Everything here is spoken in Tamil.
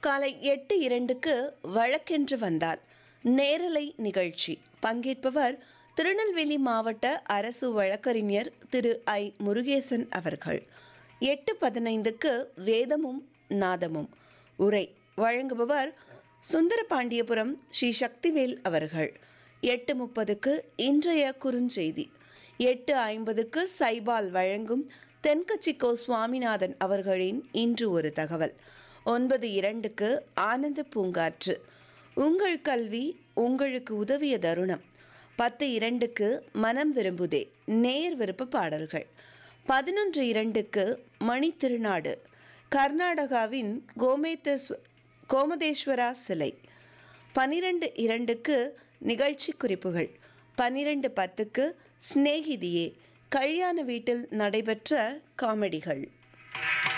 காலை எட்டு இரண்டுக்கு வழக்கென்று வந்தால் நேரலை நிகழ்ச்சி பங்கேற்பவர் திருநெல்வேலி மாவட்ட அரசு வழக்கறிஞர் திரு ஐ முருகேசன் அவர்கள் எட்டு பதினைந்துக்கு வேதமும் நாதமும் உரை வழங்குபவர் சுந்தரபாண்டியபுரம் ஸ்ரீ சக்திவேல் அவர்கள் எட்டு முப்பதுக்கு இன்றைய குறுஞ்செய்தி எட்டு ஐம்பதுக்கு சைபால் வழங்கும் தென்கட்சிக்கோ சுவாமிநாதன் அவர்களின் இன்று ஒரு தகவல் ஒன்பது இரண்டுக்கு ஆனந்த பூங்காற்று உங்கள் கல்வி உங்களுக்கு உதவிய தருணம் பத்து இரண்டுக்கு மனம் விரும்புதே நேர் விருப்ப பாடல்கள் பதினொன்று இரண்டுக்கு மணி திருநாடு கர்நாடகாவின் கோமேதஸ் கோமதேஸ்வரா சிலை பனிரெண்டு இரண்டுக்கு நிகழ்ச்சி குறிப்புகள் பன்னிரெண்டு பத்துக்கு சிநேகிதியே கல்யாண வீட்டில் நடைபெற்ற காமெடிகள்